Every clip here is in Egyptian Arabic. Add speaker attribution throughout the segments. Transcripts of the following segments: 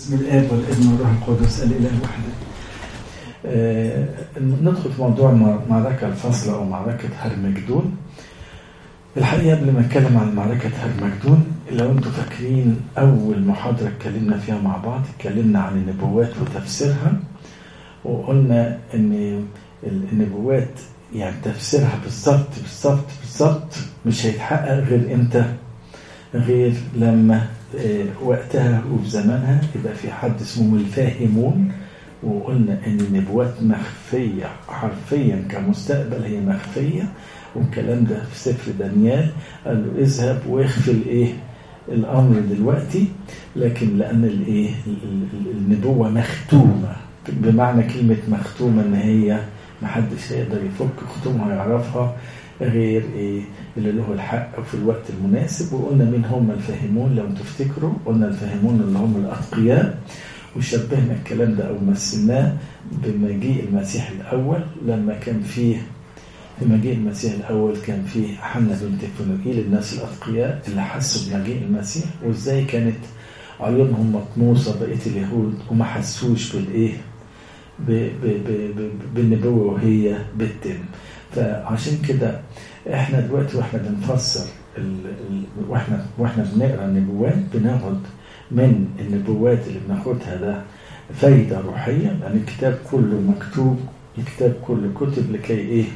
Speaker 1: بسم الاب والابن والروح القدس الاله وحده. آه ندخل في موضوع معركة الفصل أو معركة هرمجدون. الحقيقة قبل ما أتكلم عن معركة هرمجدون لو أنتم فاكرين أول محاضرة اتكلمنا فيها مع بعض اتكلمنا عن النبوات وتفسيرها وقلنا إن النبوات يعني تفسيرها بالظبط بالظبط بالظبط مش هيتحقق غير إمتى؟ غير لما وقتها وفي زمانها يبقى في حد اسمه الفاهمون وقلنا ان النبوات مخفيه حرفيا كمستقبل هي مخفيه والكلام ده في سفر دانيال قال له اذهب واخفي الايه الامر دلوقتي لكن لان الايه النبوه مختومه بمعنى كلمه مختومه ان هي محدش هيقدر يفك ختومها يعرفها غير ايه اللي له الحق في الوقت المناسب وقلنا مين هم الفاهمون لو تفتكروا قلنا الفاهمون اللي هم الاتقياء وشبهنا الكلام ده او مثلناه بمجيء المسيح الاول لما كان فيه في مجيء المسيح الاول كان فيه حنا بنت فنوئيل الناس الاتقياء اللي حسوا بمجيء المسيح وازاي كانت عيونهم مطموسه بقيه اليهود وما حسوش بالايه بالنبوه وهي بتتم فعشان كده احنا دلوقتي واحنا بنفسر ال ال واحنا واحنا بنقرا النبوات بناخد من النبوات اللي بناخدها ده فايده روحيه لان الكتاب كله مكتوب الكتاب كله كتب لكي ايه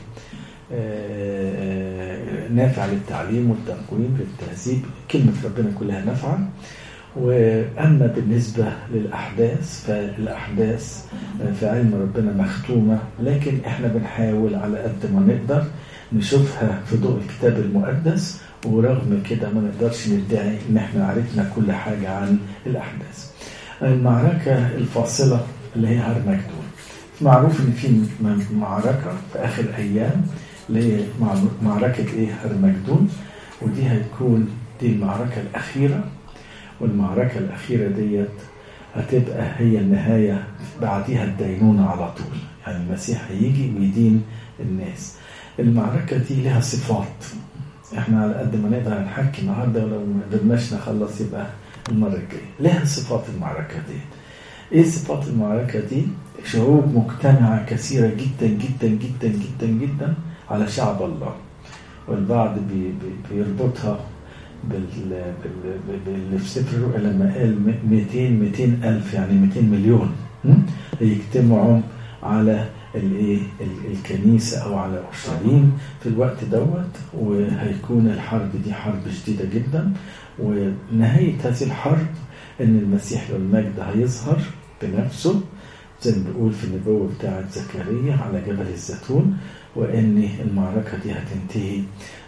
Speaker 1: آآ آآ نافع للتعليم والتنقيم للتهذيب كلمه ربنا كلها نافعه واما بالنسبه للاحداث فالاحداث في علم ربنا مختومه لكن احنا بنحاول على قد ما نقدر نشوفها في ضوء الكتاب المقدس ورغم كده ما نقدرش ندعي ان احنا عرفنا كل حاجه عن الاحداث. المعركه الفاصله اللي هي هرمجدون. معروف ان في معركه في اخر ايام اللي هي معركه ايه هرمجدون ودي هتكون دي المعركه الاخيره والمعركة الأخيرة ديت هتبقى هي النهاية بعديها الدينونة على طول يعني المسيح هيجي ويدين الناس المعركة دي لها صفات احنا على قد ما نقدر نحكي النهاردة ولو ما قدرناش نخلص يبقى المرة الجاية لها صفات المعركة دي ايه صفات المعركة دي شعوب مجتمعة كثيرة جدا جدا جدا جدا جدا على شعب الله والبعض بي بي بيربطها بال بال في سفر الرؤيا لما قال 200 200 ألف يعني 200 مليون يجتمعوا على الايه الكنيسه او على اورشليم في الوقت دوت وهيكون الحرب دي حرب شديده جدا ونهايه هذه الحرب ان المسيح له المجد هيظهر بنفسه زي ما بيقول في النبوه بتاعه زكريا على جبل الزيتون وان المعركه دي هتنتهي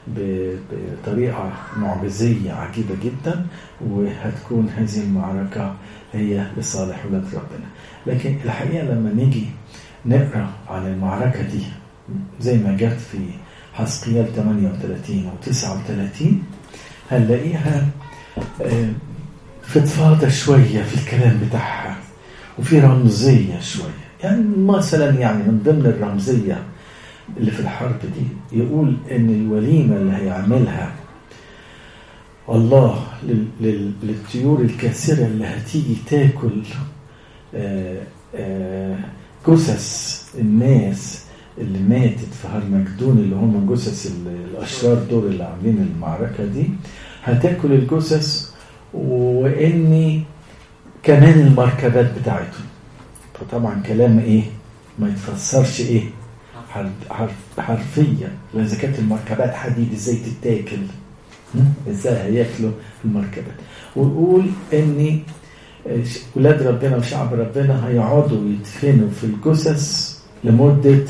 Speaker 1: بطريقة معجزية عجيبة جدا وهتكون هذه المعركة هي لصالح ولاد ربنا لكن الحقيقة لما نيجي نقرأ عن المعركة دي زي ما جت في حسقيال 38 و 39 هنلاقيها فضفاضة شوية في الكلام بتاعها وفي رمزية شوية يعني مثلا يعني من ضمن الرمزية اللي في الحرب دي يقول ان الوليمه اللي هيعملها الله للطيور الكاسره اللي هتيجي تاكل جثث الناس اللي ماتت في هرمجدون اللي هم جثث الاشرار دول اللي عاملين المعركه دي هتاكل الجثث واني كمان المركبات بتاعتهم فطبعا كلام ايه ما يتفسرش ايه حرف حرفيا اذا كانت المركبات حديد ازاي تتاكل ازاي هياكلوا المركبات ويقول ان ولاد ربنا وشعب ربنا هيقعدوا يدفنوا في الجثث لمده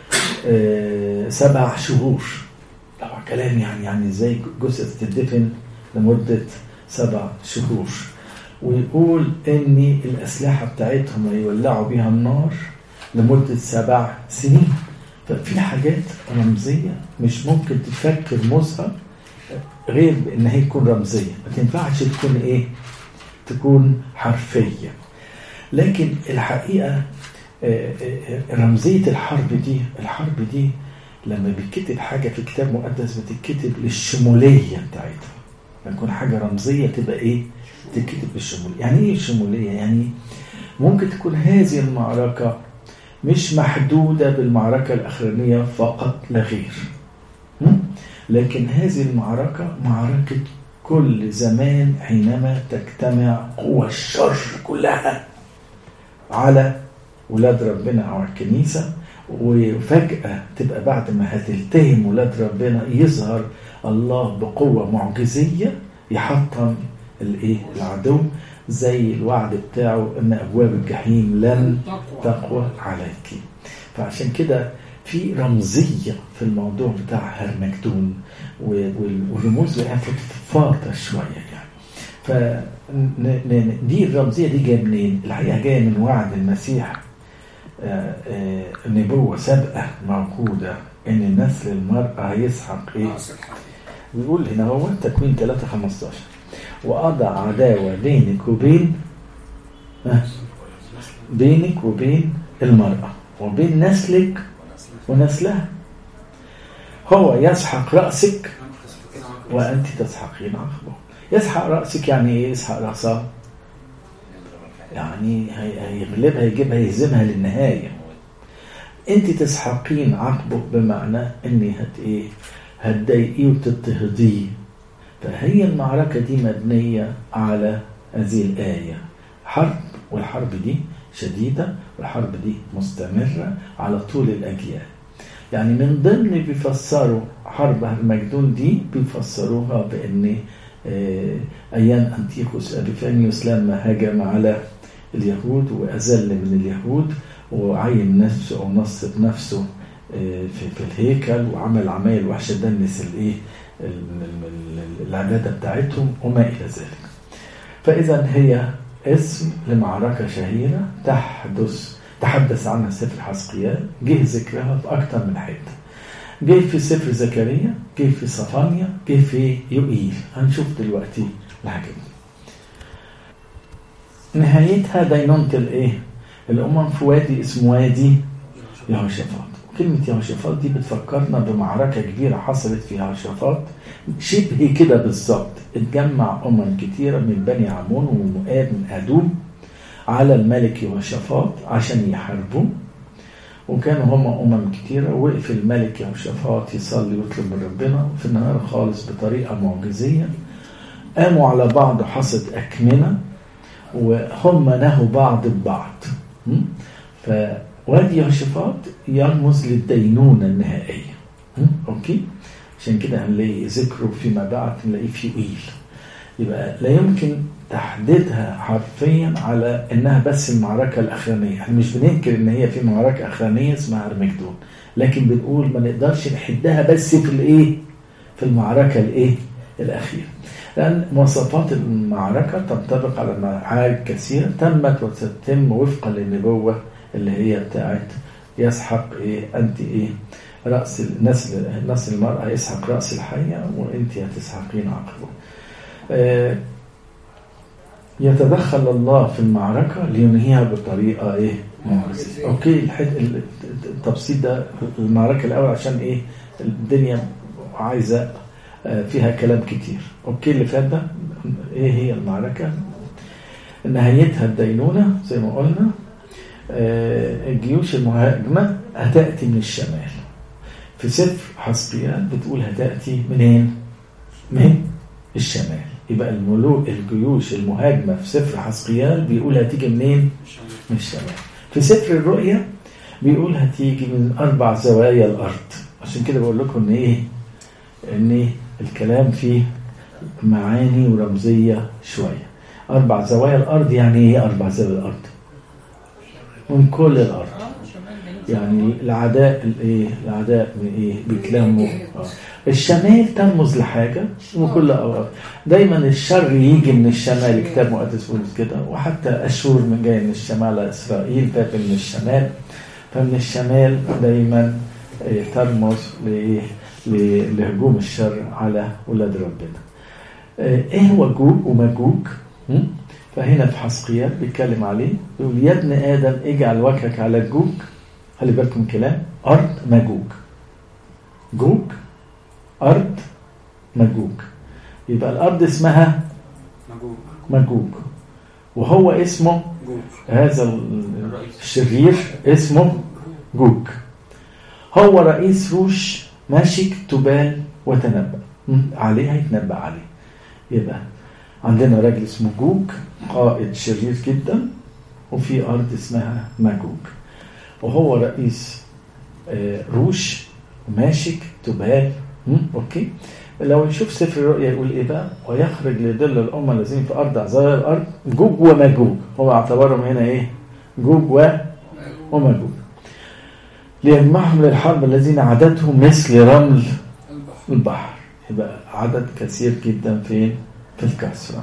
Speaker 1: سبع شهور طبعا كلام يعني يعني ازاي جثث تدفن لمده سبع شهور ويقول ان الاسلحه بتاعتهم هيولعوا بيها النار لمده سبع سنين ففي حاجات رمزية مش ممكن تفكر رموزها غير ان هي تكون رمزية ما تنفعش تكون ايه تكون حرفية لكن الحقيقة رمزية الحرب دي الحرب دي لما بيتكتب حاجة في كتاب مقدس بتتكتب للشمولية بتاعتها يكون حاجة رمزية تبقى إيه تتكتب بالشمول يعني إيه الشمولية يعني ممكن تكون هذه المعركة مش محدودة بالمعركة الأخرانية فقط لا غير لكن هذه المعركة معركة كل زمان حينما تجتمع قوى الشر كلها على ولاد ربنا أو الكنيسة وفجأة تبقى بعد ما هتلتهم ولاد ربنا يظهر الله بقوة معجزية يحطم الايه العدو زي الوعد بتاعه ان ابواب الجحيم لن تقوى عليك فعشان كده في رمزية في الموضوع بتاع هرمجدون والرموز فاضة شوية يعني فدي الرمزية دي جاية منين؟ الحقيقة جاية من وعد المسيح نبوة سابقة موجودة ان نسل المرأة هيسحق ايه؟ بيقول هنا هو تكوين 3 15 وأضع عداوة بينك وبين بينك وبين المرأة وبين نسلك ونسلها هو يسحق رأسك وأنت تسحقين عقبه يسحق رأسك يعني إيه يسحق رأسها يعني هيغلبها يجيبها يهزمها للنهاية أنت تسحقين عقبه بمعنى أني هت إيه هتضايقيه وتضطهديه فهي المعركة دي مبنية على هذه الآية حرب والحرب دي شديدة والحرب دي مستمرة على طول الأجيال يعني من ضمن بيفسروا حرب المجدون دي بيفسروها بأن أيام أنتيخوس أبيفانيوس لما هجم على اليهود وأذل من اليهود وعين نفسه أو نصب نفسه في, في الهيكل وعمل عمايل وحشة دنس الايه العبادة بتاعتهم وما إلى ذلك فإذا هي اسم لمعركة شهيرة تحدث تحدث عنها سفر حسقيال جه ذكرها في أكثر من حتة جه في سفر زكريا جه في صفانيا جه في يوئيل هنشوف دلوقتي الحاجات دي نهايتها دينونة الايه الأمم في وادي اسمه وادي يهوشافاط كلمة يهوشافاط دي بتفكرنا بمعركة كبيرة حصلت في يهوشافاط شبه كده بالظبط اتجمع أمم كتيرة من بني عمون ومؤاب من أدوم على الملك يهوشافاط عشان يحاربوه وكانوا هم أمم كتيرة وقف الملك يهوشافاط يصلي ويطلب من ربنا وفي النهار خالص بطريقة معجزية قاموا على بعض حصد أكمنة وهم نهوا بعض ببعض ف وادي يهوشافاط يرمز للدينونة النهائية أوكي عشان كده هنلاقي ذكره فيما بعد نلاقيه في يوئيل يبقى لا يمكن تحديدها حرفيا على انها بس المعركة الاخرانية احنا مش بننكر ان هي في معركة اخرانية اسمها ارمجدون لكن بنقول ما نقدرش نحدها بس في الايه في المعركة الايه الاخيرة لأن مواصفات المعركة تنطبق على معارك كثيرة تمت وستتم وفقا للنبوة اللي هي بتاعت يسحق ايه انت ايه راس نسل نسل المراه يسحق راس الحيه وانت هتسحقين عقبه آه يتدخل الله في المعركه لينهيها بطريقه ايه معجزه اوكي التبسيط ده المعركه الاول عشان ايه الدنيا عايزه فيها كلام كتير اوكي اللي فات ده ايه هي المعركه نهايتها الدينونه زي ما قلنا الجيوش المهاجمة هتأتي من الشمال في سفر حسبيان بتقول هتأتي منين؟ من الشمال يبقى الملوك الجيوش المهاجمة في سفر حسقيال بيقول هتيجي منين؟ من الشمال في سفر الرؤيا بيقول هتيجي من أربع زوايا الأرض عشان كده بقول لكم إن إيه؟ إن الكلام فيه معاني ورمزية شوية أربع زوايا الأرض يعني إيه أربع زوايا الأرض؟ من كل الارض يعني العداء الايه العداء من ايه بيتلموا آه. الشمال ترمز لحاجه وكل اوقات دايما الشر يجي من الشمال كتاب مقدس بيقول كده وحتى اشور من جاي من الشمال اسرائيل فات من الشمال فمن الشمال دايما إيه ترمز لايه لهجوم الشر على ولاد ربنا ايه هو جوج ومجوج فهنا في حسقيال بيتكلم عليه يقول يا ابن ادم اجعل وجهك على الجوج خلي بالكم كلام ارض مجوج جوج ارض مجوج يبقى الأرض اسمها
Speaker 2: مجوج
Speaker 1: مجوج وهو اسمه
Speaker 2: جوج
Speaker 1: هذا
Speaker 2: الرئيس
Speaker 1: الشرير اسمه جوج هو رئيس روش ماشك تبال وتنبأ م? عليه هيتنبأ عليه يبقى عندنا راجل اسمه جوج قائد شرير جدا وفي أرض اسمها ماجوج وهو رئيس آه، روش ماشك تبال م? أوكي لو نشوف سفر الرؤيا يقول ايه بقى ويخرج لظل الامه الذين في ارض اعزاء الارض جوج وماجوج هو اعتبرهم هنا ايه جوج و وماجوج ليجمعهم للحرب الذين عددهم مثل رمل
Speaker 2: البحر
Speaker 1: البحر يبقى عدد كثير جدا فين في الكسرة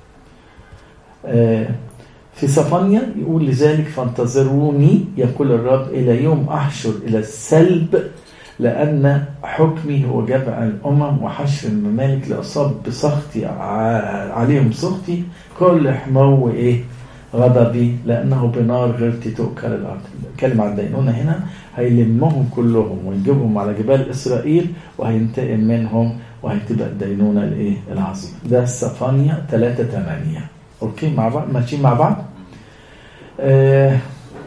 Speaker 1: آه، في صفانيا يقول لذلك فانتظروني يقول الرب إلى يوم أحشر إلى السلب لأن حكمي هو جمع الأمم وحشر الممالك لأصاب بسخطي ع- عليهم سخطي كل حمو إيه غضبي لأنه بنار غيرتي تؤكل الأرض كلمة عن الدينونة هنا هيلمهم كلهم ويجيبهم على جبال إسرائيل وهينتقم منهم وهتبقى الدينونة الإيه العظيمة ده صفانيا 3 8 أوكي مع بعض ماشيين مع بعض آه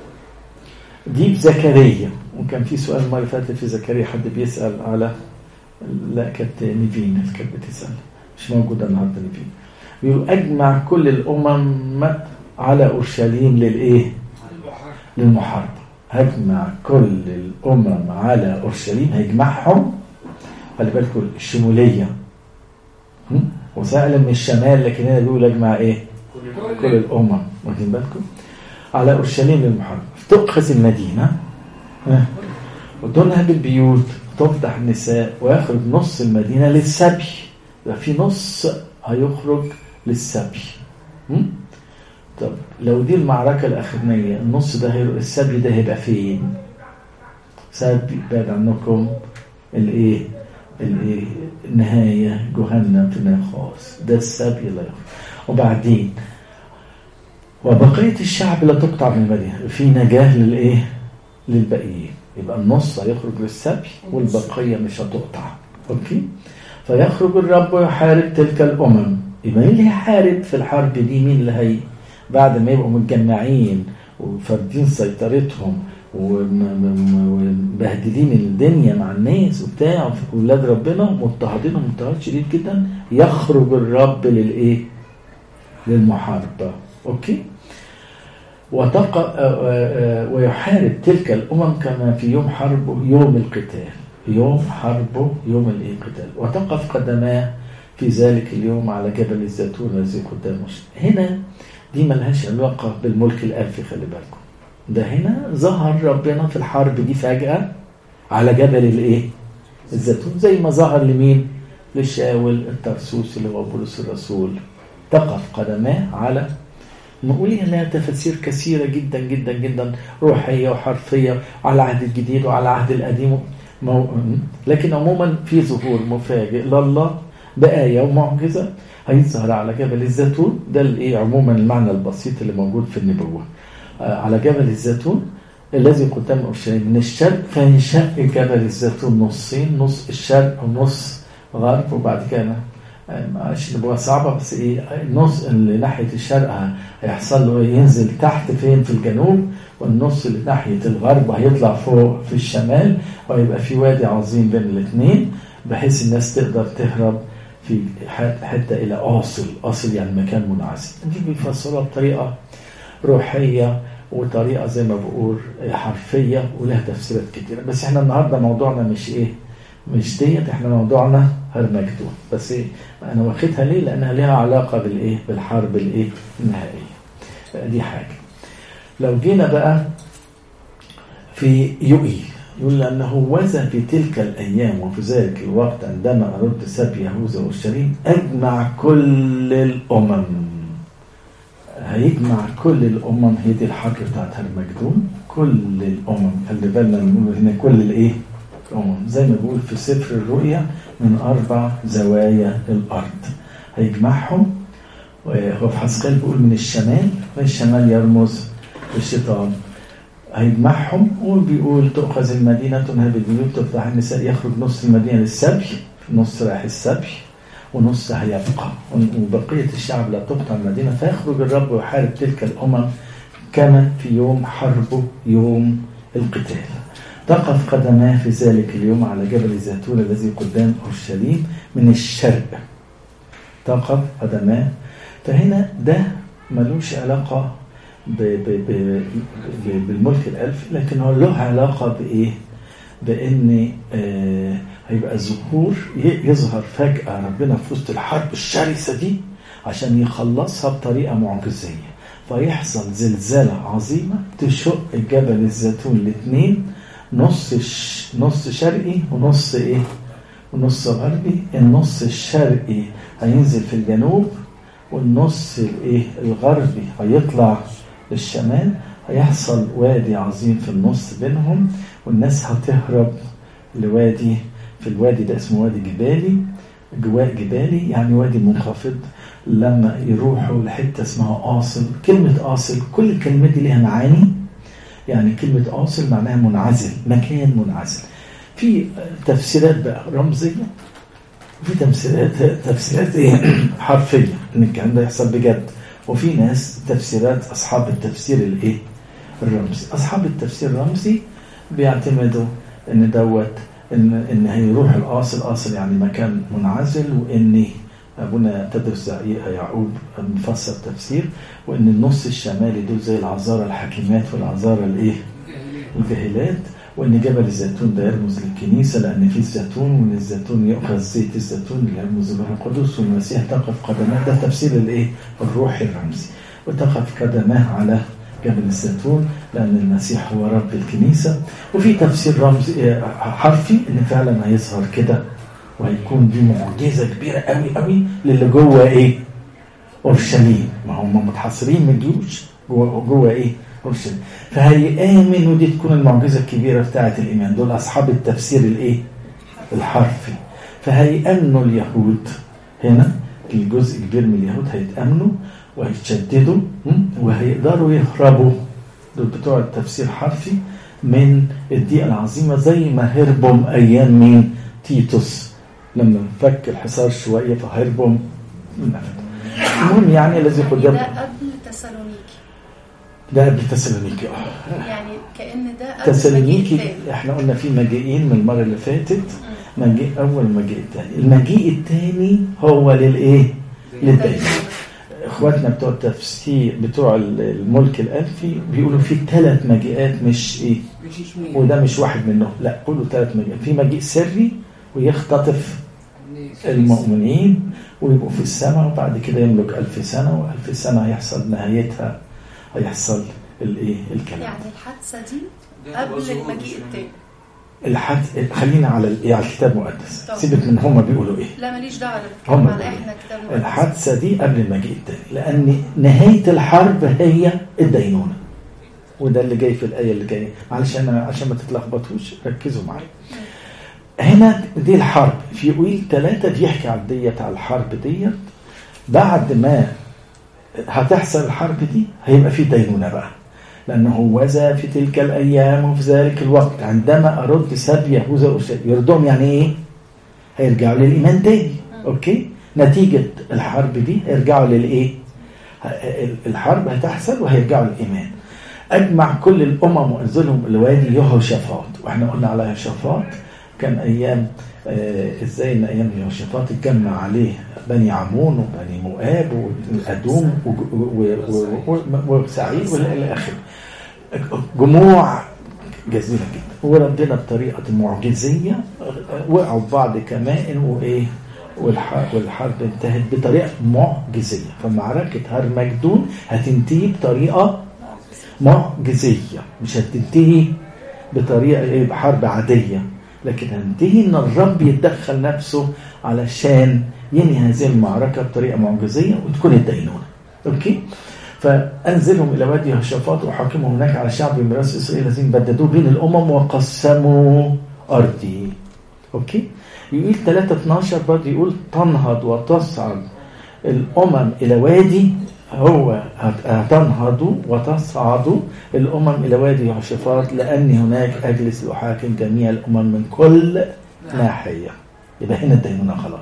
Speaker 1: دي في زكريا وكان في سؤال المرة اللي فاتت في زكريا حد بيسأل على لا كانت نيفين اللي كانت بتسأل مش موجودة النهارده نيفين بيقول أجمع كل الأمم على أورشليم للإيه؟
Speaker 2: البحر
Speaker 1: للمحاربة هجمع كل الأمم على أورشليم هيجمعهم خلي بالكم الشمولية هم؟ وفعلا من الشمال لكن هنا بيقول أجمع إيه؟
Speaker 2: كل
Speaker 1: كل الأمم واخدين بالكم على أورشليم للمحاربة تؤخذ المدينة ها، وتنهب البيوت تفتح النساء ويخرج نص المدينة للسبي يبقى في نص هيخرج للسبي هم؟ طب لو دي المعركة الأخرانية النص ده هيروح السبي ده هيبقى فين؟ سبي بعد عنكم الإيه؟ الإيه؟ النهاية جهنم في النخاس ده السبي اللي هيخرج وبعدين وبقية الشعب لا تقطع من المدينة في نجاة للإيه؟ للباقيين يبقى النص هيخرج للسبي والبقية مش هتقطع أوكي؟ فيخرج الرب ويحارب تلك الأمم يبقى مين اللي هيحارب في الحرب دي مين اللي هي بعد ما يبقوا متجمعين وفاردين سيطرتهم وم- ومبهدلين الدنيا مع الناس وبتاع ولاد ربنا مضطهدينهم اضطهاد شديد جدا يخرج الرب للايه؟ للمحاربه اوكي؟ وتق... آه، آه، آه، ويحارب تلك الامم كما في يوم حربه يوم القتال يوم حربه يوم الايه القتال وتقف قدماه في ذلك اليوم على جبل الزيتون الذي قدام مشرق هنا دي ملهاش علاقة بالملك الألفي خلي بالكم ده هنا ظهر ربنا في الحرب دي فجأة على جبل الايه الزيتون زي ما ظهر لمين لشاول الترسوس اللي هو بولس الرسول تقف قدماه على نقول لها تفاسير كثيرة جدا جدا جدا روحية وحرفية على العهد الجديد وعلى العهد القديم مو... لكن عموما في ظهور مفاجئ لله بآية ومعجزة هيظهر على جبل الزيتون ده الايه عموما المعنى البسيط اللي موجود في النبوة آه، على جبل الزيتون الذي قدام اورشليم من الشرق فينشق جبل الزيتون نصين نص الشرق ونص غرب وبعد كده آه، معلش نبوة صعبة بس ايه النص اللي ناحية الشرق هيحصل له إيه؟ ينزل تحت فين في الجنوب والنص اللي ناحية الغرب هيطلع فوق في الشمال ويبقى في وادي عظيم بين الاثنين بحيث الناس تقدر تهرب في حت- حتة إلى أوصل أصل يعني مكان منعزل دي بيفسروها بطريقة روحية وطريقة زي ما بقول حرفية ولها تفسيرات كتيرة بس احنا النهاردة موضوعنا مش ايه مش ديت احنا موضوعنا هرمجدون بس ايه انا واخدها ليه لانها لها علاقة بالايه بالحرب الايه النهائية دي حاجة لو جينا بقى في يوئيل يقول لأنه وزن في تلك الأيام وفي ذلك الوقت عندما أرد سبي يهوذا والشريم أجمع كل الأمم هيجمع كل الأمم هي دي الحرب بتاعت هرمجدون كل الأمم خلي بالنا نقول هنا كل الإيه؟ الأمم زي ما بيقول في سفر الرؤيا من أربع زوايا الأرض هيجمعهم وهو في حسقال بيقول من الشمال والشمال يرمز الشيطان هيجمعهم وبيقول تؤخذ المدينة تنهب البيوت تفتح النساء يخرج نص المدينة للسبي نص رايح السبي ونص هيبقى وبقية الشعب لا تقطع المدينة فيخرج الرب ويحارب تلك الأمم كما في يوم حربه يوم القتال تقف قدماه في ذلك اليوم على جبل الزيتون الذي قدام أورشليم من الشرق تقف قدماه فهنا ده ملوش علاقة ب ب ب ب بالملك الألف لكن هو له علاقة بإيه؟ بإن آه هيبقى ظهور يظهر فجأة ربنا في وسط الحرب الشرسة دي عشان يخلصها بطريقة معجزية فيحصل زلزالة عظيمة تشق جبل الزيتون الاثنين نص ش... نص شرقي ونص ايه ونص غربي النص الشرقي هينزل في الجنوب والنص الايه الغربي هيطلع للشمال هيحصل وادي عظيم في النص بينهم والناس هتهرب لوادي في الوادي ده اسمه وادي جبالي جواء جبالي يعني وادي منخفض لما يروحوا لحته اسمها قاصل كلمه قاصل كل الكلمات دي ليها معاني يعني كلمه قاصل معناها منعزل مكان منعزل في تفسيرات بقى رمزيه وفي تفسيرات تفسيرات ايه حرفيه ان الكلام ده يحصل بجد وفي ناس تفسيرات اصحاب التفسير الايه الرمزي اصحاب التفسير الرمزي بيعتمدوا ان دوت ان ان هيروح الاصل اصل يعني مكان منعزل وان ابونا تدرس يعقوب مفسر تفسير وان النص الشمالي دول زي العذارى الحكيمات والعذارى الايه الجاهلات وان جبل الزيتون ده يرمز للكنيسه لان فيه الزيتون ومن الزيتون يؤخذ زيت الزيتون اللي يرمز للروح القدس والمسيح تقف قدماه ده تفسير الايه الروحي الرمزي وتقف قدماه على جبل الزيتون لأن المسيح هو رب الكنيسة وفي تفسير رمزي حرفي إن فعلا هيظهر كده وهيكون دي معجزة كبيرة قوي قوي للي جوه إيه؟ أورشليم ما هم متحصرين من الجيوش جوه جوه إيه؟ أورشليم فهيآمن ودي تكون المعجزة الكبيرة بتاعة الإيمان دول أصحاب التفسير الإيه؟ الحرفي فهيأمنوا اليهود هنا الجزء كبير من اليهود هيتأمنوا وهيتشددوا وهيقدروا يهربوا دول بتوع التفسير حرفي من الضيقة العظيمة زي ما هربوا أيام مين تيتوس لما فك الحصار شوية فهربوا من المهم يعني الذي قدام
Speaker 3: ده قبل تسالونيكي
Speaker 1: ده قبل تسالونيكي اه
Speaker 3: يعني كأن ده قبل
Speaker 1: تسالونيكي
Speaker 3: المجيء التاني.
Speaker 1: احنا قلنا في مجيئين من المرة اللي فاتت مجيء أول مجيء الثاني المجيء الثاني هو للإيه؟ للدين اخواتنا بتوع التفسير بتوع الملك الالفي بيقولوا في ثلاث مجيئات مش ايه
Speaker 2: مش اسمه
Speaker 1: وده مش واحد منهم لا كله ثلاث مجيئات في مجيء سري ويختطف المؤمنين ويبقوا في السماء وبعد كده يملك ألف سنة وألف سنة هيحصل نهايتها هيحصل الايه الكلام
Speaker 3: يعني الحادثة دي قبل المجيء التاني
Speaker 1: الحد خلينا على ال- على الكتاب المقدس
Speaker 3: طب.
Speaker 1: سيبك من هما بيقولوا ايه
Speaker 3: لا ماليش دعوة أنا
Speaker 1: هم
Speaker 3: بتكلم على
Speaker 1: بيقولوا.
Speaker 3: احنا كتاب المقدس.
Speaker 1: الحادثة دي قبل المجيء التاني لأن نهاية الحرب هي الدينونة وده اللي جاي في الآية اللي جاية معلش أنا عشان ما تتلخبطوش ركزوا معايا هنا دي الحرب في يوئيل ثلاثة بيحكي عن ديت على الحرب ديت بعد ما هتحصل الحرب دي هيبقى في دينونة بقى لأنه وذا في تلك الأيام وفي ذلك الوقت عندما أرد سبي يهوذا وأورشليم يردهم يعني إيه؟ هيرجعوا للإيمان تاني أوكي؟ نتيجة الحرب دي هيرجعوا للإيه؟ ه- الحرب هتحصل وهيرجعوا للإيمان أجمع كل الأمم وأنزلهم الوادي يهوشافاط وإحنا قلنا على يهوشافاط كان أيام آه، إزاي إن أيام يهوشافاط اتجمع عليه بني عمون وبني مؤاب والأدوم وج- و- و- و- وسعيد والى آخره جموع جزيرة جدا وربنا بطريقة معجزية آه، وقعوا في بعض كمائن وإيه والح- والحرب انتهت بطريقة معجزية فمعركة هرمجدون هتنتهي بطريقة معجزية مش هتنتهي بطريقة ايه بحرب عادية لكن هتنتهي ان الرب يتدخل نفسه علشان ينهي هذه المعركة بطريقة معجزية وتكون الدينونة اوكي فانزلهم الى وادي يهوشافاط وحاكمهم هناك على شعب ميراث اسرائيل الذين بددوه بين الامم وقسموا ارضي اوكي يقول 3 12 برضه يقول تنهض وتصعد الامم الى وادي هو هت- هتنهض وتصعد الامم الى وادي يهوشافاط لاني هناك اجلس لاحاكم جميع الامم من كل ناحيه يبقى هنا الدينونه خلاص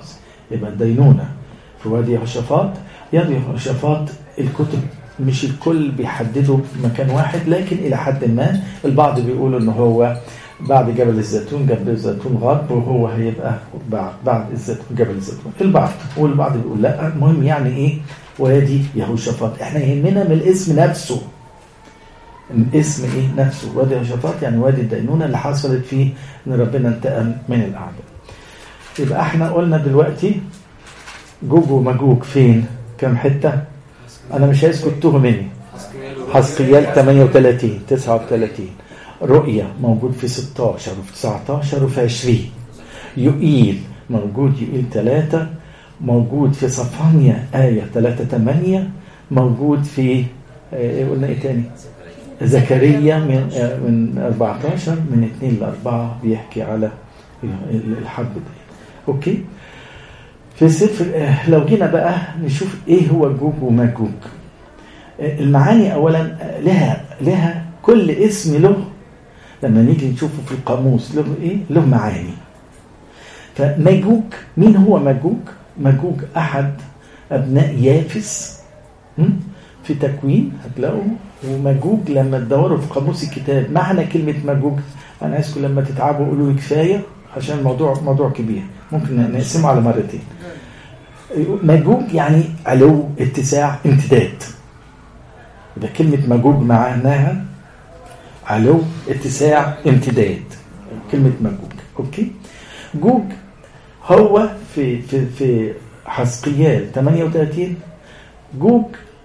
Speaker 1: يبقى الدينونة في وادي يهوشافاط وادي يهوشافاط الكتب مش الكل بيحددوا مكان واحد لكن إلى حد ما البعض بيقولوا إن هو بعد جبل الزيتون جبل الزيتون غرب وهو هيبقى بعد بعد الزيتون جبل الزيتون البعض والبعض بيقول لا المهم يعني ايه وادي يهوشافاط احنا يهمنا من الاسم نفسه الاسم ايه نفسه وادي يهوشافاط يعني وادي الدينونة اللي حصلت فيه ان ربنا انتقم من الاعداء يبقى احنا قلنا دلوقتي جوج ومجوج فين كم حتة انا مش عايزكم تتوهوا مني حسقيال 38 39 رؤية موجود في 16 وفي 19 وفي 20 يؤيل موجود يؤيل 3 موجود في صفانيا آية 3 8 موجود في آه، قلنا ايه تاني زكريا من آه، من 14 من 2 ل 4 بيحكي على الحرب دي اوكي في سفر آه، لو جينا بقى نشوف ايه هو جوج وماجوج آه، المعاني اولا آه، لها لها كل اسم له لما نيجي نشوفه في القاموس له ايه له معاني فماجوج مين هو ماجوج ماجوج احد ابناء يافس م? في تكوين هتلاقوا وماجوج لما تدوروا في قاموس الكتاب معنى كلمة ماجوج أنا عايزكم لما تتعبوا قولوا لي كفاية عشان الموضوع موضوع كبير ممكن نقسمه على مرتين ماجوج يعني علو اتساع امتداد يبقى كلمة ماجوج معناها علو اتساع امتداد كلمة ماجوج اوكي جوج هو في في في حسقيال 38 جوج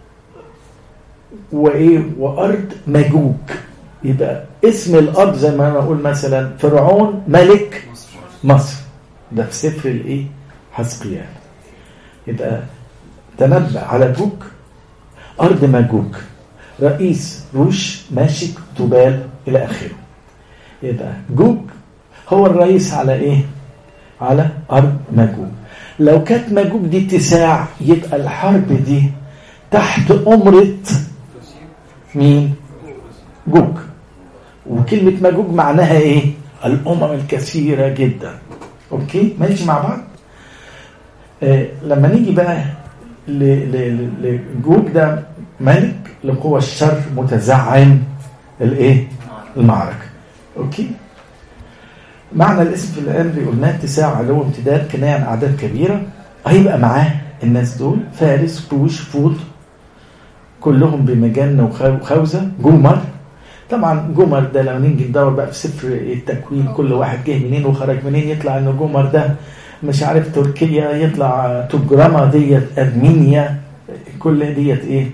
Speaker 1: وايه وارض ماجوج يبقى اسم الارض زي ما انا اقول مثلا فرعون ملك مصر ده في سفر الايه حسقيال يبقى تنبأ على جوج ارض ماجوج رئيس روش ماشك تبال الى اخره يبقى جوج هو الرئيس على ايه على ارض ماجوج لو كانت ماجوج دي اتساع يبقى الحرب دي تحت أمرة مين جوج وكلمة ماجوج معناها ايه الأمم الكثيرة جدا اوكي ماشي مع بعض آه لما نيجي بقى لجوج ده ملك لقوى الشر متزعم الايه المعركة اوكي معنى الاسم في الآن قلناه اتساع علو امتداد كناية عن أعداد كبيرة هيبقى معاه الناس دول فارس كوش فوط كلهم بمجنة وخوذة جمر طبعا جمر ده لما نيجي ندور بقى في سفر التكوين كل واحد جه منين وخرج منين يطلع ان جمر ده مش عارف تركيا يطلع تجرمة ديت ارمينيا كل ديت ايه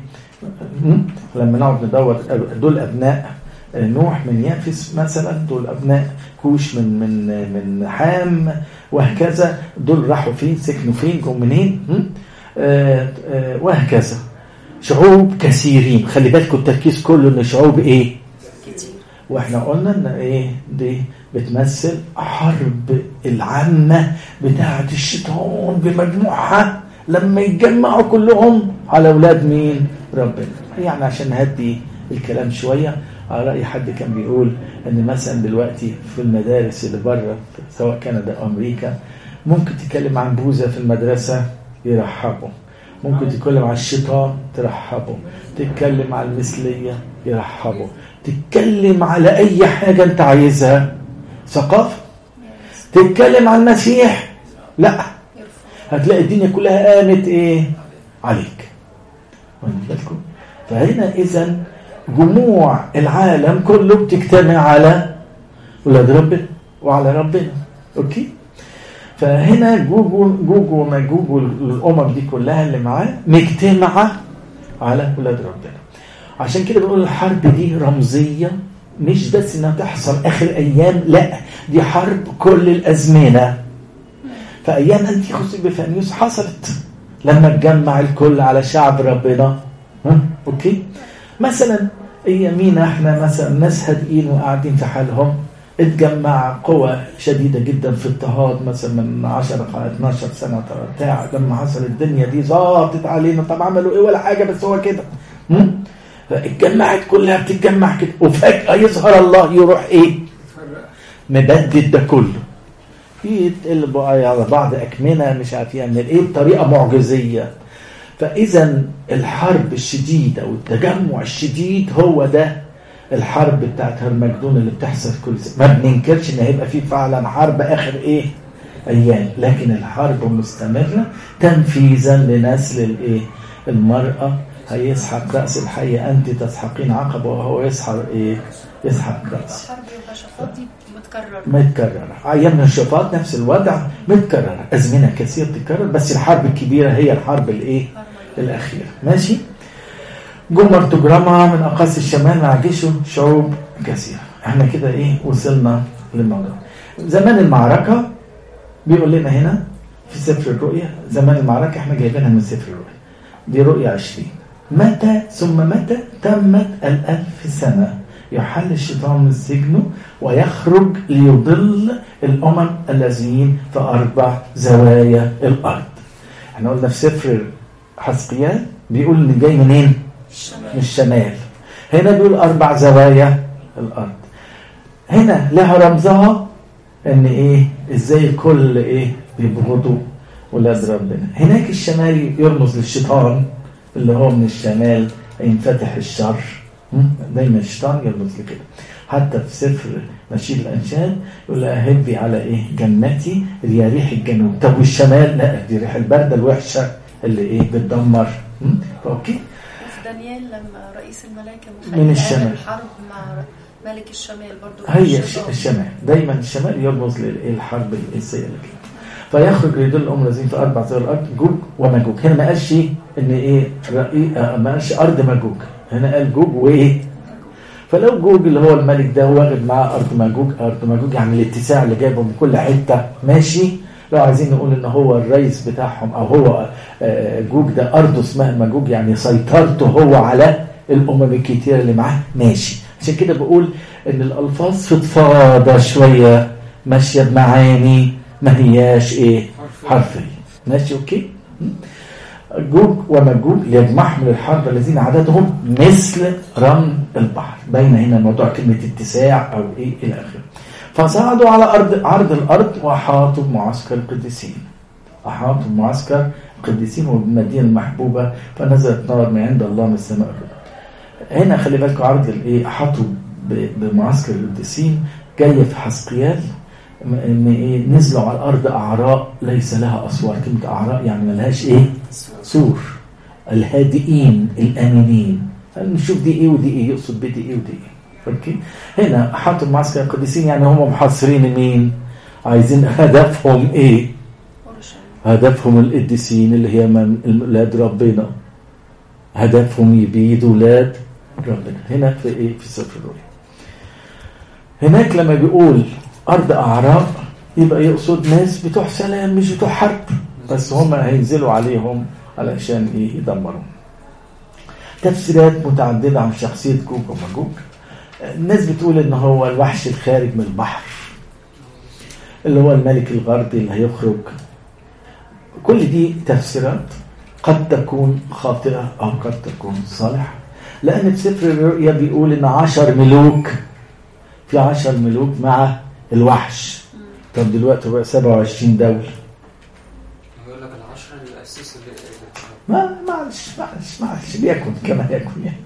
Speaker 1: لما نقعد ندور دول ابناء نوح من يافس مثلا دول ابناء كوش من من من حام وهكذا دول راحوا فين سكنوا فين جم منين آه آه وهكذا شعوب كثيرين خلي بالكم التركيز كله ان شعوب ايه
Speaker 3: كتير
Speaker 1: واحنا قلنا ان ايه دي بتمثل حرب العامة بتاعة الشيطان بمجموعها لما يتجمعوا كلهم على اولاد مين ربنا يعني عشان نهدي الكلام شوية على رأي حد كان بيقول ان مثلا دلوقتي في المدارس اللي بره سواء كندا او امريكا ممكن تتكلم عن بوذا في المدرسة يرحبوا ممكن تتكلم عن الشيطان ترحبوا تتكلم عن المثلية يرحبوا تتكلم على اي حاجة انت عايزها ثقافة تتكلم عن المسيح لا هتلاقي الدنيا كلها قامت ايه عليك واخد بالكم فهنا اذا جموع العالم كله بتجتمع على ولاد ربنا وعلى ربنا اوكي فهنا جوجو جوجو وماجوج والامم دي كلها اللي معاه مجتمعه على ولاد ربنا عشان كده بنقول الحرب دي رمزيه مش بس انها تحصل اخر ايام لا دي حرب كل الازمنه فايام انتيخوس بفانيوس حصلت لما اتجمع الكل على شعب ربنا ها اوكي مثلا ايامينا احنا مثلا ناس هادئين وقاعدين في حالهم اتجمع قوى شديدة جدا في اضطهاد مثلا من 10 12 سنة بتاع لما حصل الدنيا دي ضاغطت علينا طب عملوا ايه ولا حاجة بس هو كده فاتجمعت كلها بتتجمع كده وفجأة يظهر الله يروح ايه مبدد ده كله يتقلبوا على بعض أكمنة مش عارف يعمل إيه بطريقة معجزية فإذا الحرب الشديدة والتجمع الشديد هو ده الحرب بتاعت هرمجدون اللي بتحصل كل سنة ما بننكرش إن هيبقى في فعلا حرب آخر إيه أيام لكن الحرب مستمرة تنفيذا لنسل الإيه المرأة هيسحق رأس الحية أنت تسحقين عقبة وهو يسحق إيه يسحق رأس
Speaker 3: حرب الرشفات دي متكررة
Speaker 1: متكررة أيام الشفاط نفس الوضع متكررة أزمنة كثير تتكرر بس الحرب الكبيرة هي الحرب الإيه الأخيرة ماشي جمر تجرمها من أقاصي الشمال مع جيشه شعوب كثيرة احنا كده إيه وصلنا للموضوع زمان المعركة بيقول لنا هنا في سفر الرؤيا زمان المعركة احنا جايبينها من سفر الرؤيا دي رؤيا 20 متى ثم متى تمت الألف سنة يحل الشيطان من سجنه ويخرج ليضل الأمم الذين في أربع زوايا الأرض احنا قلنا في سفر حسقيال بيقول ان جاي منين؟ من الشمال هنا بيقول أربع زوايا الأرض هنا لها رمزها ان ايه ازاي الكل ايه بيبغضوا ولاد ربنا هناك الشمال يرمز للشيطان اللي هو من الشمال ينفتح الشر م? دايما الشيطان يرمز لكده حتى في سفر نشيد الانشاد يقول لها هبي على ايه جنتي اللي هي ريح الجنوب طب والشمال لا دي ريح البرده الوحشه اللي ايه بتدمر م? اوكي
Speaker 3: وفي دانيال لما رئيس الملائكة
Speaker 1: من
Speaker 3: مخيل
Speaker 1: الشمال.
Speaker 3: قابل حرب مع ملك الشمال برضو
Speaker 1: هي الش-
Speaker 3: الشيطان.
Speaker 1: الشمال دايما الشمال يرمز للحرب الإنسية اللي كده فيخرج ليدل الأم الذين في أربع زي الأرض جوج ومجوج هنا ما قالش إن إيه رأي آه، ما قالش أرض مجوج هنا قال جوج وإيه فلو جوج اللي هو الملك ده واخد معاه أرض مجوج أرض مجوج يعني الاتساع اللي جايبه من كل حتة ماشي لو عايزين نقول إن هو الرئيس بتاعهم أو هو آه، جوج ده أرضه اسمها مجوج يعني سيطرته هو على الأمم الكتيرة اللي معاه ماشي عشان كده بقول ان الالفاظ فضفاضه شويه ماشيه بمعاني ما هياش ايه حرفيه ماشي اوكي م? جوج ومجوج ليجمعهم للحرب الذين عددهم مثل رمل البحر بين هنا موضوع كلمه اتساع او ايه الى اخره فصعدوا على ارض عرض الارض واحاطوا بمعسكر القديسين احاطوا بمعسكر القديسين وبالمدينه المحبوبه فنزلت نار من عند الله من السماء هنا خلي بالكم عرض الايه احاطوا ب- بمعسكر القديسين جايه في حسقيال م- ان ايه نزلوا على الارض اعراء ليس لها اسوار كلمه اعراء يعني ملهاش ايه سور الهادئين الامنين نشوف دي ايه ودي ايه يقصد بدي ايه ودي ايه اوكي هنا احاطوا بمعسكر القديسين يعني هم محاصرين مين عايزين هدفهم ايه
Speaker 3: أورشليم.
Speaker 1: هدفهم القديسين اللي هي من ولاد ربنا هدفهم يبيدوا ولاد ربنا هنا في ايه في سفر الرؤيا هناك لما بيقول ارض اعراب يبقى يقصد ناس بتوع سلام مش بتوع حرب بس هم هينزلوا عليهم علشان ايه يدمروا تفسيرات متعدده عن شخصيه جوج وماجوج الناس بتقول ان هو الوحش الخارج من البحر اللي هو الملك الغربي اللي هيخرج كل دي تفسيرات قد تكون خاطئة أو قد تكون صالحة لأن في سفر الرؤيا بيقول إن عشر ملوك في عشر ملوك مع الوحش طب دلوقتي بقى 27 دولة
Speaker 2: يقول لك العشرة اللي أسسوا ال-
Speaker 1: ما معلش معلش معلش ليكن كما يكن يعني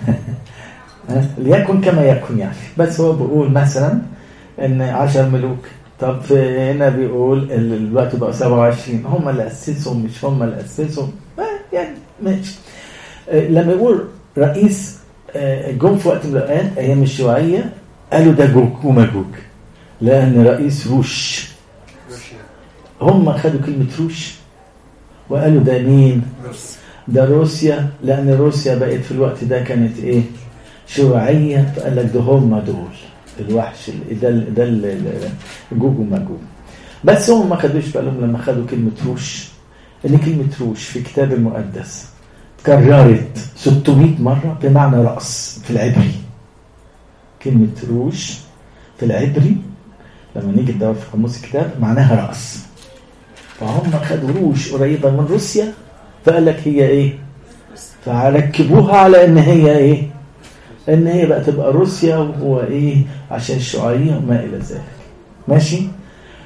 Speaker 1: ها؟ ليكن كما يكن يعني بس هو بيقول مثلا ان 10 ملوك طب في هنا بيقول ال- الوقت بقى 27 هم اللي اسسهم مش هم اللي اسسهم ما يعني ماشي آه، لما يقول رئيس آه، جم في وقت من الاوقات ايام الشيوعيه قالوا ده جوج وماجوج لان رئيس روش
Speaker 2: روسيا
Speaker 1: هم خدوا كلمه روش وقالوا ده مين ده روسيا لان روسيا بقت في الوقت ده كانت ايه شيوعيه فقال لك ده هم دول الوحش ال- ده ال- ده ال- ال- جوج وماجوج بس هم ما خدوش بالهم لما خدوا كلمه روش ان كلمه روش في الكتاب المقدس كررت 600 مره بمعنى راس في العبري كلمه روش في العبري لما نيجي ندور في قاموس الكتاب معناها راس فهم خدوا روش قريبه من روسيا فقال لك هي ايه فركبوها على ان هي ايه ان هي بقى تبقى روسيا وهو ايه عشان الشيوعيه وما الى ذلك ماشي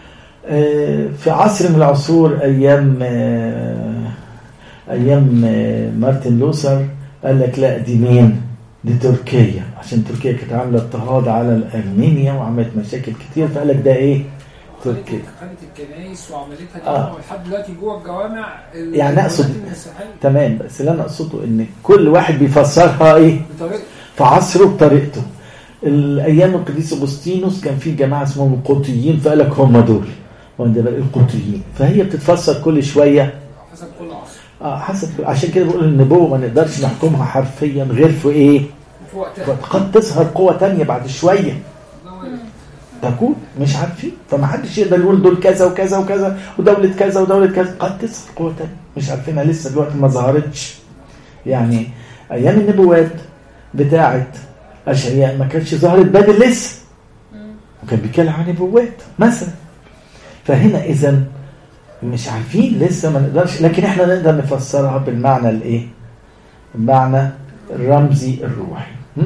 Speaker 1: آه، في عصر من العصور ايام آه، ايام آه، مارتن لوثر قال لك لا دي مين؟ دي تركيا عشان تركيا كانت عامله اضطهاد على ارمينيا وعملت مشاكل كتير فقال لك ده ايه؟ تركيا
Speaker 4: خدت الكنايس وعملتها
Speaker 1: آه.
Speaker 4: جامعة ولحد دلوقتي جوه الجوامع ال-
Speaker 1: يعني أقصد-
Speaker 4: الدولات المسيحية
Speaker 1: تمام بس اللي انا اقصده ان كل واحد بيفسرها ايه؟
Speaker 4: بطريقة
Speaker 1: في عصره بطريقته الايام القديس اغسطينوس كان في جماعه اسمهم القوطيين فقال لك هم دول وانت بقى القوطيين فهي بتتفسر كل شويه
Speaker 4: حسب كل عصر
Speaker 1: اه حسب عشان كده بقول النبوه ما نقدرش نحكمها حرفيا غير في ايه؟
Speaker 4: في وقتها
Speaker 1: قد تظهر قوه تانية بعد شويه
Speaker 4: الله وارد.
Speaker 1: تكون مش عارفين فما حدش يقدر يقول دول كذا وكذا وكذا ودوله كذا ودوله كذا قد تظهر قوه تانية مش عارفينها لسه دلوقتي ما ظهرتش يعني ايام النبوات بتاعت اشعياء ما كانش ظهرت بابل لسه وكان بيتكلم عن نبوات مثلا فهنا اذا مش عارفين لسه ما نقدرش لكن احنا نقدر نفسرها بالمعنى الايه المعنى الرمزي الروحي م?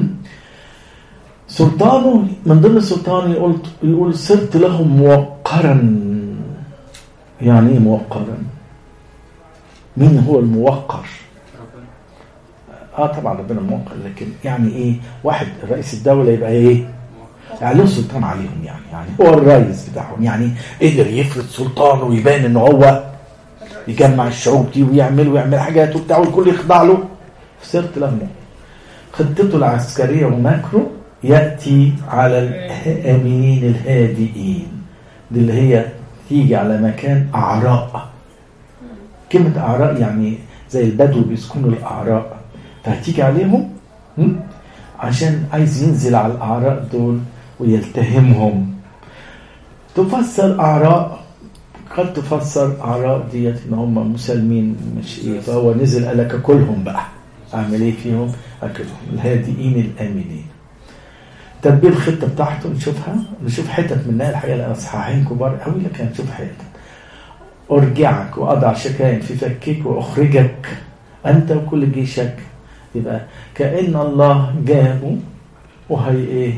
Speaker 1: سلطانه من ضمن سلطانه يقول يقول صرت له موقرا يعني ايه موقرا مين هو الموقر
Speaker 2: ربنا
Speaker 1: اه طبعا ربنا موقر لكن يعني ايه واحد رئيس الدوله يبقى ايه يعني له سلطان عليهم يعني يعني هو الرئيس بتاعهم يعني قدر يفرض سلطانه ويبان ان هو يجمع الشعوب دي ويعمل ويعمل حاجات وبتاع والكل يخضع له صرت له مؤمن. خطته العسكريه وماكرو ياتي على الامين الهادئين دي اللي هي تيجي على مكان اعراء كلمه اعراء يعني زي البدو بيسكنوا الاعراء فهتيجي عليهم م? عشان عايز ينزل على الاعراء دول ويلتهمهم تفسر اعراء قد تفسر اعراء ديت ان هم مسالمين مش ايه فهو نزل قال لك اكلهم بقى اعمل ايه فيهم اكلهم الهادئين الامنين تدبير الخطه بتاعته نشوفها نشوف حتت منها الحقيقه لان اصحاحين كبار قوي لكن هنشوف حتت ارجعك واضع شكاين في فكك واخرجك انت وكل جيشك يبقى كأن الله جابه وهي ايه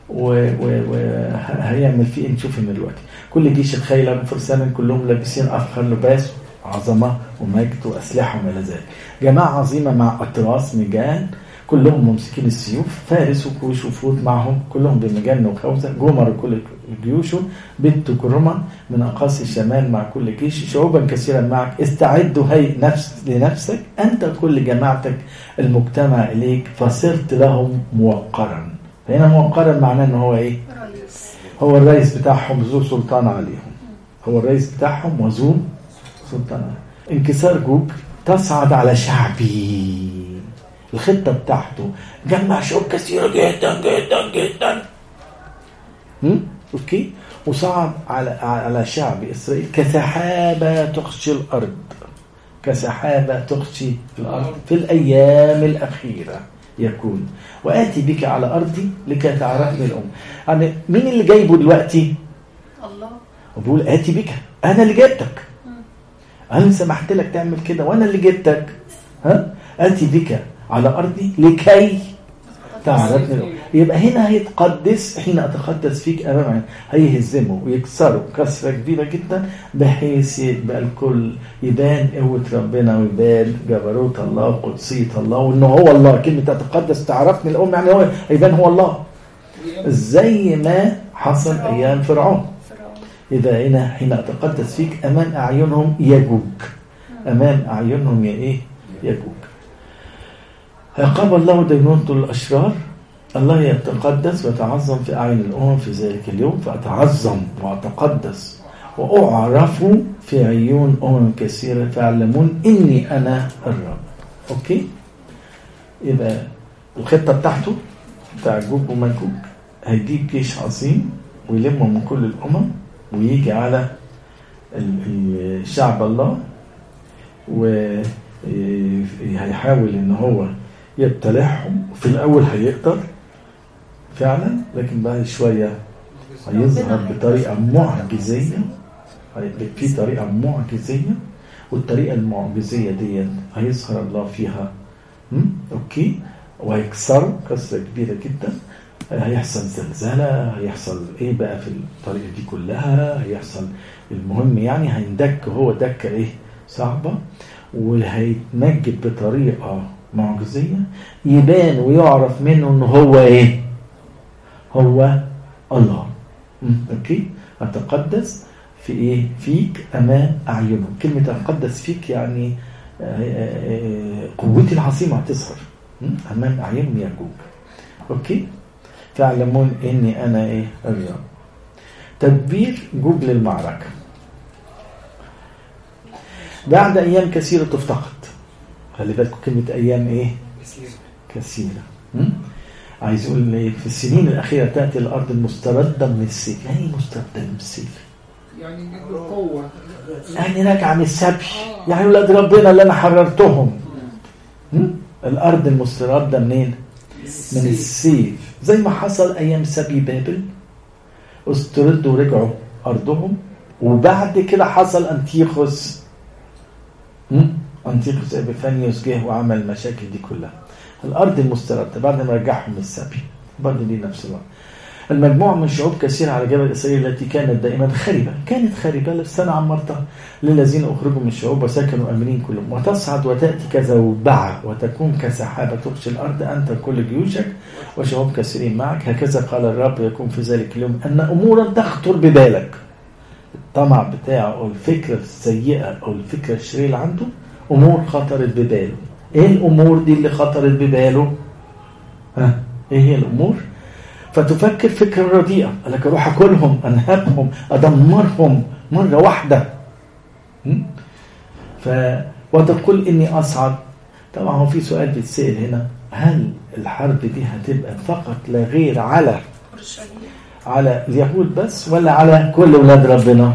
Speaker 1: وهيعمل فيه ايه نشوف من دلوقتي كل جيش خيلا فرسانا كلهم لابسين افخر لباس عظمه ومجد واسلحه وما الى ذلك جماعه عظيمه مع اطراس مجان كلهم ممسكين السيوف فارس وكوش وفود معهم كلهم بمجان وخوذه جمر كل جيوشه بنت كرمة من أقاصي الشمال مع كل جيش شعوبا كثيرا معك استعدوا هي نفس لنفسك أنت كل جماعتك المجتمع إليك فصرت لهم موقرا هنا موقرا معناه أنه هو إيه
Speaker 3: رئيس
Speaker 1: هو الرئيس بتاعهم ذو سلطان عليهم هو الرئيس بتاعهم وذو سلطان عليهم. انكسار جوج تصعد على شعبي الخطة بتاعته جمع شعوب كثيرة جدا جدا جدا هم؟ اوكي وصعد على على شعب اسرائيل كسحابة تخشي الارض كسحابة تخشي الارض في الايام الاخيرة يكون واتي بك على ارضي لكي تعرفني الام يعني مين اللي جايبه دلوقتي
Speaker 3: الله
Speaker 1: وبيقول اتي بك انا اللي جبتك انا اللي سمحت لك تعمل كده وانا اللي جبتك ها اتي بك على ارضي لكي تعرفني الأم. يبقى هنا هيتقدس حين اتقدس فيك امام عين هيهزمه ويكسره كسره كبيره جدا بحيث يبقى الكل يبان قوه ربنا ويبان جبروت الله وقدسيه الله وانه هو الله كلمه اتقدس تعرفني الام يعني هو يبان هو الله زي ما حصل ايام فرعون
Speaker 3: فرعون
Speaker 1: يبقى هنا حين اتقدس فيك امام اعينهم يجوج امام اعينهم يا ايه يجوج عقاب الله دينونته الاشرار الله يتقدس ويتعظم في اعين الامم في ذلك اليوم فاتعظم واتقدس واعرف في عيون امم كثيره فيعلمون اني انا الرب اوكي يبقى الخطه بتاعته بتاع جوج وماجوج هيجيب جيش عظيم ويلمه من كل الامم ويجي على ال- ال- شعب الله وهيحاول ان هو يبتلعهم في الاول هيقدر فعلا لكن بعد شويه هيظهر بطريقه معجزيه هيبقى في طريقه معجزيه والطريقه المعجزيه دي هيظهر الله فيها م? اوكي وهيكسروا كسره كبيره جدا هيحصل زلزلة هيحصل ايه بقى في الطريقة دي كلها هيحصل المهم يعني هيندك هو دكة ايه صعبة وهيتمجد بطريقة معجزية يبان ويعرف منه ان هو ايه هو الله م، اوكي اتقدس في ايه فيك امام اعينهم كلمة اتقدس فيك يعني آه، آه، آه، قوتي العظيمة هتظهر م، امام اعينهم يجوب اوكي تعلمون اني انا ايه الرب تدبير جوج للمعركة بعد ايام كثيرة تفتقد خلي بالكم كلمة ايام ايه
Speaker 2: كثير
Speaker 1: كثيرة م? عايز يقول ايه في السنين الاخيرة تأتي الارض المستردة من السيف يعني ايه مستردة من السيف
Speaker 4: يعني جد القوة
Speaker 1: يعني راجعة من السبي يعني ولاد ربنا اللي انا حررتهم م? الارض المستردة منين من السيف زي ما حصل ايام سبي بابل استردوا ورجعوا ارضهم وبعد كده حصل انتيخوس م? انتيخوس ابيفانيوس جه وعمل المشاكل دي كلها الارض المستردة بعد ما رجعهم من السبي برضه دي نفس الوقت المجموعة من شعوب كثيرة على جبل إسرائيل التي كانت دائما خربة كانت خربة لسنة عمرتها للذين أخرجوا من الشعوب وسكنوا آمنين كلهم وتصعد وتأتي كزوبعة وتكون كسحابة تغشي الأرض أنت كل جيوشك وشعوب كثيرين معك هكذا قال الرب يكون في ذلك اليوم أن أمورا تخطر ببالك الطمع بتاعه أو الفكرة السيئة أو الفكرة الشريرة اللي عنده أمور خطرت بباله إيه الأمور دي اللي خطرت بباله ها إيه هي الأمور فتفكر فكرة رديئة قال لك اروح اكلهم انهبهم ادمرهم مرة واحدة م? ف وتقول اني اصعد طبعا هو في سؤال بيتسأل هنا هل الحرب دي هتبقى فقط لا غير على
Speaker 3: اورشليم
Speaker 1: على اليهود بس ولا على كل ولاد ربنا؟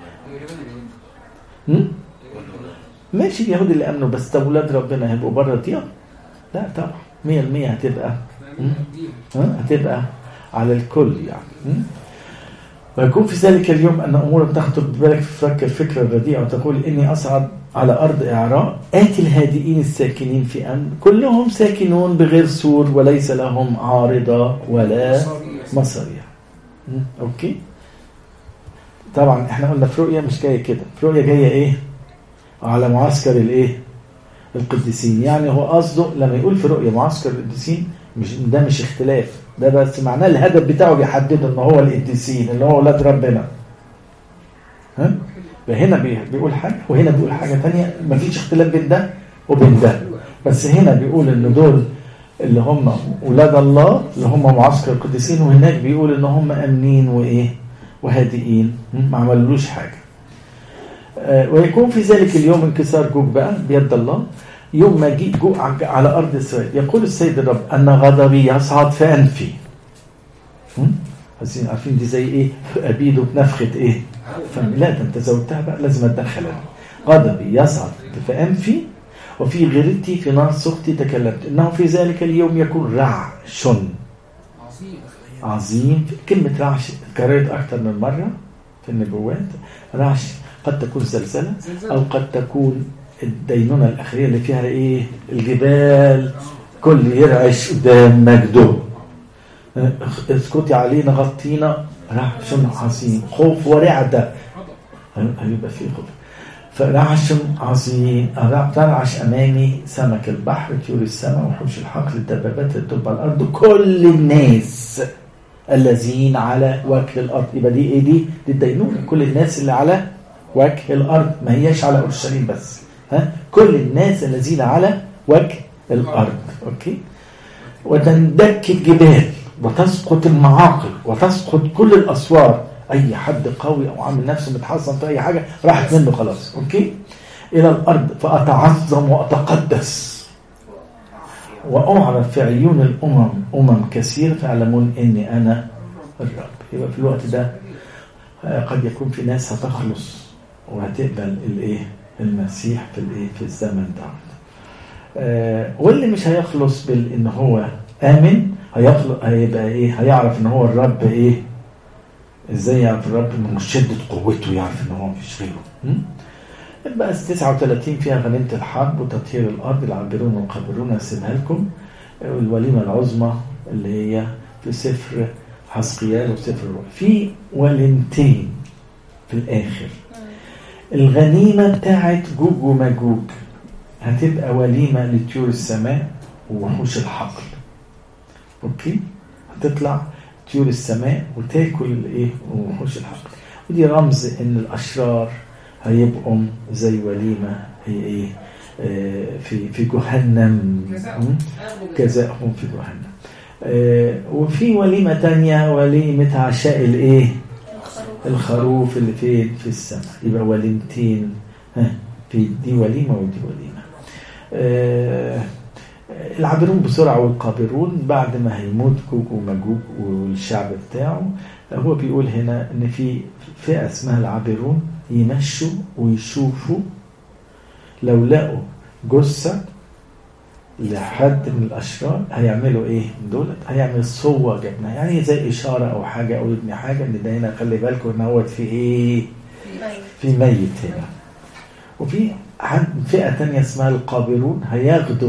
Speaker 1: م? ماشي اليهود اللي امنوا بس طب ولاد ربنا هيبقوا بره الديار؟ لا طبعا 100% هتبقى م? ها؟ هتبقى على الكل يعني م? ويكون في ذلك اليوم أن أمورا تخطر ببالك تفكر فكرة رديئة وتقول إني أصعد على أرض إعراء آتي الهادئين الساكنين في أمن كلهم ساكنون بغير سور وليس لهم عارضة ولا مصاريع م? أوكي طبعا احنا قلنا في رؤية مش جاية كده في رؤية جاية إيه على معسكر الإيه القديسين يعني هو قصده لما يقول في رؤية معسكر القديسين مش ده مش اختلاف ده بس معناه الهدف بتاعه بيحدده ان هو القديسين اللي هو ولاد ربنا ها هنا بي- بيقول حاجه وهنا بيقول حاجه ثانيه مفيش اختلاف بين ده وبين ده بس هنا بيقول ان دول اللي هم ولاد الله اللي هم معسكر القديسين وهناك بيقول ان هم امنين وايه وهادئين م? ما عملوش حاجه آه، ويكون في ذلك اليوم انكسار جوج بقى بيد الله يوم ما جيء جوع على أرض إسرائيل يقول السيد الرب أن غضبي يصعد في أنفي هم؟ عايزين عارفين دي زي إيه أبيده بنفخة إيه فم لا ده أنت زودتها بقى لازم أتدخل أنا غضبي يصعد في أنفي وفي غيرتي في نار سخطي تكلمت إنه في ذلك اليوم يكون رعش
Speaker 4: عظيم
Speaker 1: عظيم كلمة رعش اتكررت أكثر من مرة في النبوات رعش قد تكون زلزلة أو قد تكون الدينونة الأخيرة اللي فيها إيه الجبال كل يرعش قدام مجده اسكتي علينا غطينا رعش عظيم خوف ورعدة هيبقى فيه خوف فرعش عظيم ترعش أمامي سمك البحر طيور السماء وحوش الحقل الدبابات اللي تبقى الأرض كل الناس الذين على وجه الأرض يبقى دي إيه دي؟ دي الدينونة كل الناس اللي على وجه الأرض ما هياش على أورشليم بس ها كل الناس الذين على وجه الأرض أوكي وتندك الجبال وتسقط المعاقل وتسقط كل الأسوار أي حد قوي أو عامل نفسه متحصن في أي حاجة راحت منه خلاص أوكي إلى الأرض فأتعظم وأتقدس وأعرف في عيون الأمم أمم كثير فيعلمون إني أنا الرب يبقى في الوقت ده قد يكون في ناس هتخلص وهتقبل الايه المسيح في الايه في الزمن ده آه واللي مش هيخلص بان هو امن هيخلص هيبقى ايه هيعرف ان هو الرب ايه ازاي يعرف الرب من شده قوته يعرف ان هو مفيش غيره يبقى 39 فيها غنيمه الحرب وتطهير الارض العابرون والقابرون هسيبها لكم الوليمه العظمى اللي هي في سفر حسقيال وسفر الرؤيا في وليمتين في الآخر الغنيمة بتاعت جوج وماجوج هتبقى وليمة لطيور السماء ووحوش الحقل اوكي هتطلع طيور السماء وتاكل الايه وحوش الحقل ودي رمز ان الاشرار هيبقوا زي وليمة هي ايه آه، في في جهنم
Speaker 4: جزاؤهم.
Speaker 1: جزاؤهم في جهنم آه، وفي وليمة تانية وليمة عشاء الايه
Speaker 3: الخروف
Speaker 1: الخروف اللي فين في السماء يبقى وليمتين ها في دي وليمة ودي وليمة آه، العابرون بسرعة والقابرون بعد ما هيموت جوج وماجوج والشعب بتاعه هو بيقول هنا ان في فئة اسمها العابرون يمشوا ويشوفوا لو لقوا جثة لحد من الاشرار هيعملوا ايه دولت هيعمل صوة جبنة يعني زي اشارة او حاجة او يبني حاجة ان ده هنا خلي بالكم ان هو في ايه
Speaker 3: ميت
Speaker 1: في ميت هنا وفي حد فئة تانية اسمها القابرون هياخدوا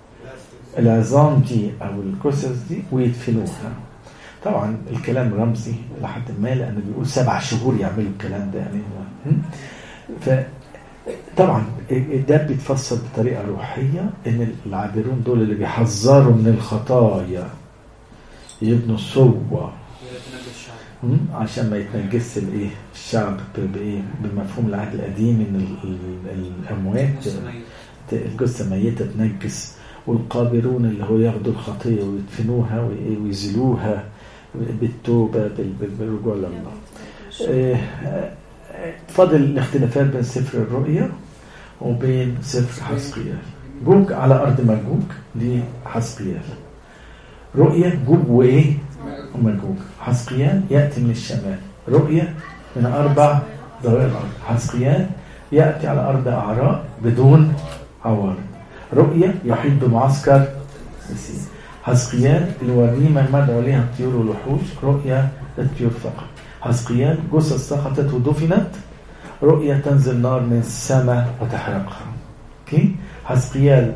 Speaker 1: العظام دي او الجثث دي ويدفنوها طبعا الكلام رمزي لحد ما لانه بيقول سبع شهور يعملوا الكلام ده يعني هم؟ ف طبعا ده بيتفسر بطريقه روحيه ان العابرون دول اللي بيحذروا من الخطايا يبنوا صوه
Speaker 2: يتنجى الشعب
Speaker 1: مم؟ عشان ما يتنجس الايه الشعب ب- بايه بمفهوم العهد القديم ان ال- ال- الاموات
Speaker 2: نص ميت
Speaker 1: ت- الجثه ميته تنجس والقابرون اللي هو ياخدوا الخطيه ويدفنوها وإيه ويزيلوها بالتوبه بال- بال- بالرجوع لله. آه، آه، فاضل الاختلافات بين سفر الرؤيا وبين سفر حسقيال. جوج على ارض مجوج دي حسقيال. رؤيا جوج وايه؟ ومجوج حسقيان يأتي من الشمال رؤية من أربع دوائر الأرض حسقيان يأتي على أرض أعراء بدون عوارض رؤية يحيط بمعسكر مسيح حسقيان الوليمة مدعو لها الطيور والوحوش رؤية الطيور فقط حسقيان جثث سقطت ودفنت رؤية تنزل نار من السماء وتحرقها اوكي حسقيال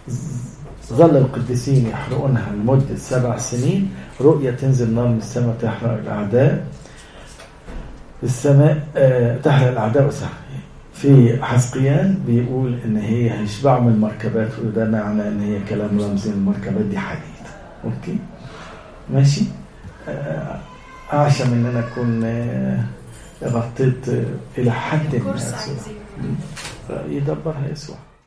Speaker 1: ظل القديسين يحرقونها لمدة سبع سنين رؤية تنزل نار من السماء تحرق الأعداء السماء آه، تحرق الأعداء وسهل في حسقيان بيقول إن هي هيشبعوا من المركبات وده معنى إن هي كلام رمزي إن المركبات دي حديد أوكي ماشي آه، أعشم إن أنا أكون آه، غطيت آه، إلى حد ما
Speaker 3: كورس
Speaker 1: يسوع
Speaker 3: عايزين
Speaker 1: يدبرها يسوع